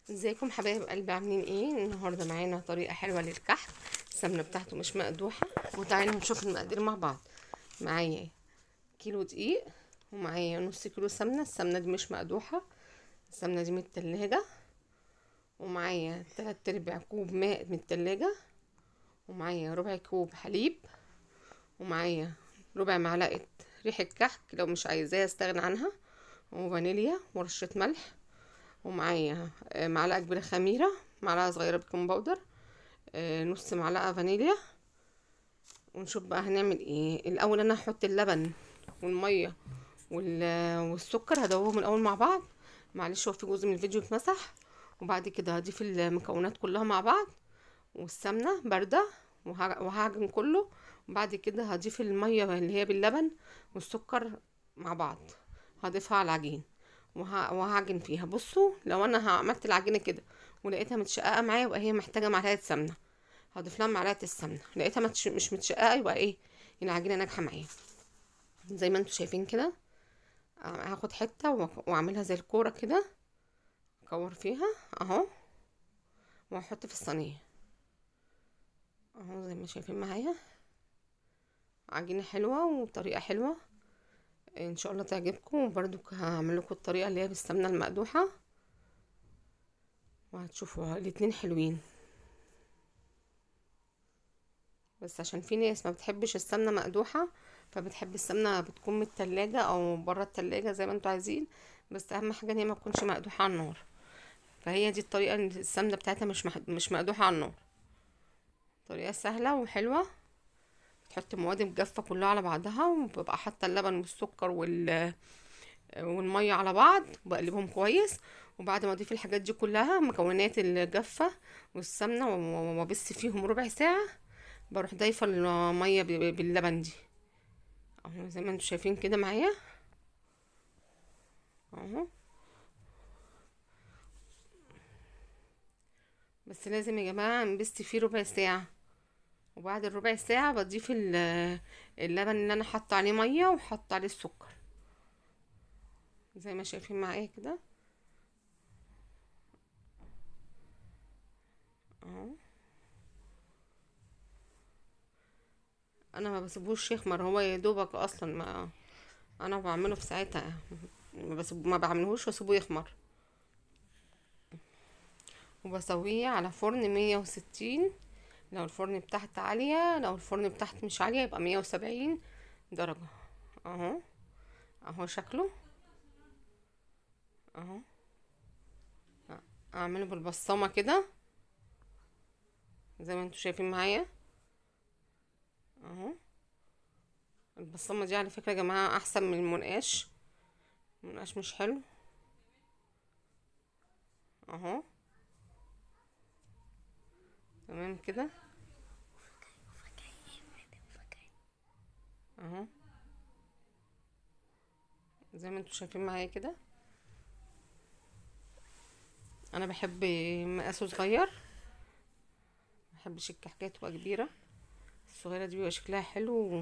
ازيكم حبايب قلبي عاملين ايه النهارده معانا طريقه حلوه للكحك السمنه بتاعته مش مقدوحه وتعالوا نشوف المقادير مع بعض معايا كيلو دقيق ومعايا نص كيلو سمنه السمنه دي مش مقدوحه السمنه دي من التلاجة ومعايا تلات ارباع كوب ماء من التلاجة ومعايا ربع كوب حليب ومعايا ربع معلقه ريحه كحك لو مش عايزاه استغنى عنها وفانيليا ورشه ملح ومعايا معلقه كبيره خميره معلقه صغيره بيكنج باودر نص معلقه فانيليا ونشوف بقى هنعمل ايه الاول انا هحط اللبن والميه والسكر هدوبهم الاول مع بعض معلش هو في جزء من الفيديو اتمسح وبعد كده هضيف المكونات كلها مع بعض والسمنه بارده وهعجن كله وبعد كده هضيف الميه اللي هي باللبن والسكر مع بعض هضيفها على العجين وهعجن فيها بصوا لو انا عملت العجينه كده ولقيتها متشققه معايا يبقى هي محتاجه معلقه سمنه هضيف لها معلقه السمنه لقيتها مش متشققه يبقى ايه العجينه ناجحه معايا زي ما انتم شايفين كده هاخد حته واعملها زي الكوره كده اكور فيها اهو واحط في الصينيه اهو زي ما شايفين معايا عجينه حلوه وطريقه حلوه ان شاء الله تعجبكم وبرده هعمل لكم الطريقه اللي هي بالسمنه المقدوحه وهتشوفوا الاتنين حلوين بس عشان في ناس ما بتحبش السمنه مقدوحه فبتحب السمنه بتكون من التلاجة او بره التلاجة زي ما انتوا عايزين بس اهم حاجه ان هي ما تكونش مقدوحه على النار فهي دي الطريقه اللي السمنه بتاعتها مش مش مقدوحه على النار طريقه سهله وحلوه تحط المواد الجافه كلها على بعضها وببقى حاطه اللبن والسكر وال والميه على بعض وبقلبهم كويس وبعد ما اضيف الحاجات دي كلها مكونات الجافه والسمنه وابص فيهم ربع ساعه بروح ضايفه الميه باللبن دي اهو زي ما انتم شايفين كده معايا اهو بس لازم يا جماعه نبست فيه ربع ساعه وبعد الربع ساعة بضيف اللبن اللي انا حاطه عليه مية وحط عليه السكر زي ما شايفين معايا كده اهو انا ما بسيبوش يخمر هو يا دوبك اصلا ما انا بعمله في ساعتها بس ما بعملهوش واسيبه يخمر وبسويه على فرن مية وستين لو الفرن بتاعت عالية لو الفرن بتاعت مش عالية يبقى مية وسبعين درجة اهو اهو شكله اهو اعمله بالبصامة كده زي ما انتوا شايفين معايا اهو البصامة دي على فكرة يا جماعة احسن من المنقاش المنقاش مش حلو اهو تمام كده اهو زي ما انتوا شايفين معايا كده انا بحب مقاسه صغير محبش الكحكايه تبقى كبيره الصغيره دي بيبقى شكلها حلو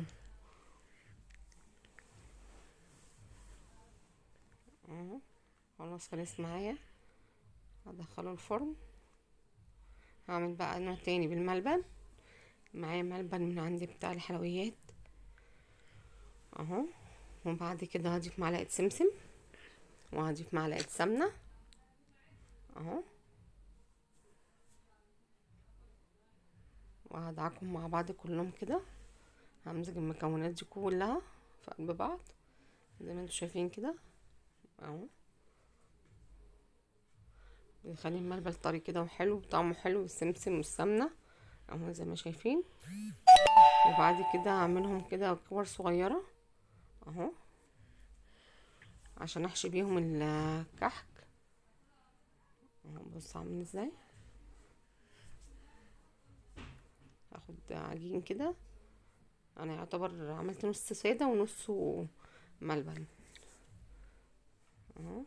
اهو خلاص خلص معايا هدخله الفرن هعمل بقى نوع تاني بالملبن معايا ملبن من عندي بتاع الحلويات اهو وبعد كده هضيف معلقه سمسم وهضيف معلقه سمنه اهو وهدعكم مع بعض كلهم كده همزج المكونات دي كلها في قلب بعض زي ما انتوا شايفين كده اهو بيخلي الملبن طري كده وحلو وطعمه حلو بالسمسم والسمنه اهو زي ما شايفين وبعد كده هعملهم كده كور صغيره اهو عشان احشي بيهم الكحك اهو بص عامل ازاي هاخد عجين كده انا يعتبر عملت نص ساده ونصه ملبن اهو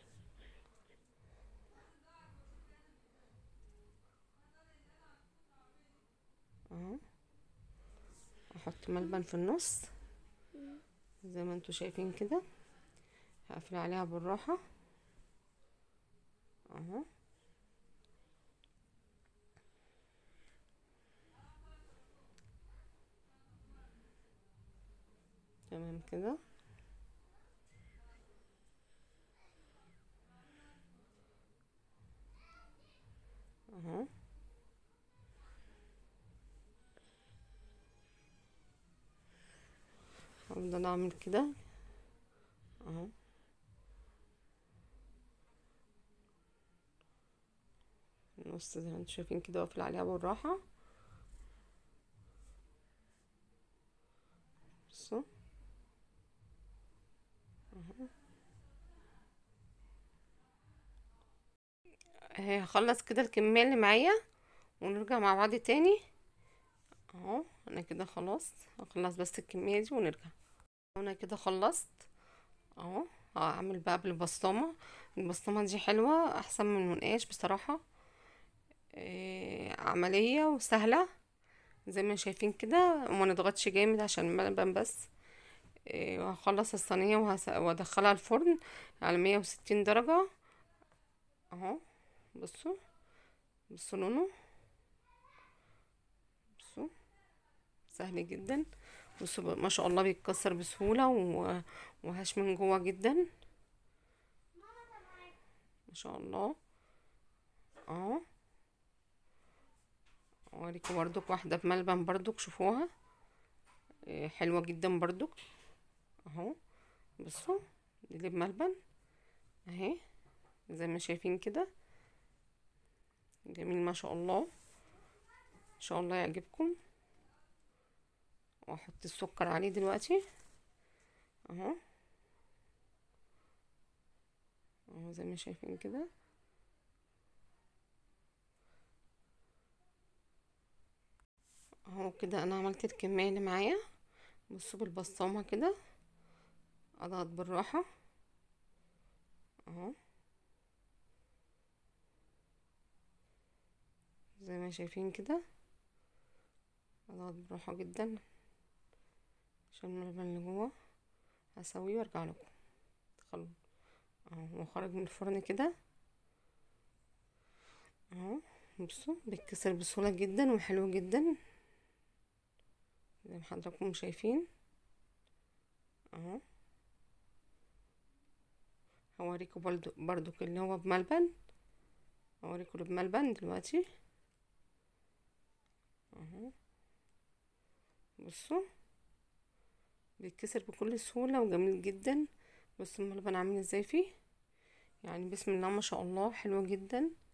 اهو احط ملبن في النص زي ما انتوا شايفين كده هقفل عليها بالراحة اهو تمام كده اهو افضل اعمل كده اهو النص زي ما انتم شايفين كده واقفل عليها بالراحة بصوا اهو اهي هخلص كده الكمية اللي معايا ونرجع مع بعض تاني اهو انا كده خلاص هخلص بس الكمية دي ونرجع انا كده خلصت اهو هعمل بقى بالبسطامة البسطامة دي حلوة احسن من المنقاش بصراحة إيه عملية وسهلة زي ما شايفين كده وما نضغطش جامد عشان الملبن بس إيه وهخلص الصينية وهس- وادخلها الفرن على مية وستين درجة اهو بصوا بصوا لونه بصوا سهل جدا بصوا ما شاء الله بيتكسر بسهولة و- وهش من جوه جدا ما شاء الله اهو اوريكم بردك واحدة بملبن بردك شوفوها إيه، حلوة جدا بردك اهو بصوا دي اللي بملبن اهي زي ما شايفين كده جميل ما شاء الله ان شاء الله يعجبكم واحط السكر عليه دلوقتي اهو اهو زي ما شايفين كده اهو كده انا عملت الكمية اللي معايا بصوا بالبصامة كده اضغط بالراحة اهو زي ما شايفين كده اضغط بالراحة جدا عشان الملبن اللي جوه هسويه وارجع لكم خلاص اهو هو خرج من الفرن كده اهو بصوا بيتكسر بسهولة جدا وحلو جدا زي ما حضراتكم شايفين اهو هوريكم برضو برضو اللي هو بملبن هوريكم اللي بملبن دلوقتي اهو بصوا بيتكسر بكل سهولة وجميل جدا بصوا الملبن عامل ازاي فيه يعني بسم الله ما شاء الله حلو جدا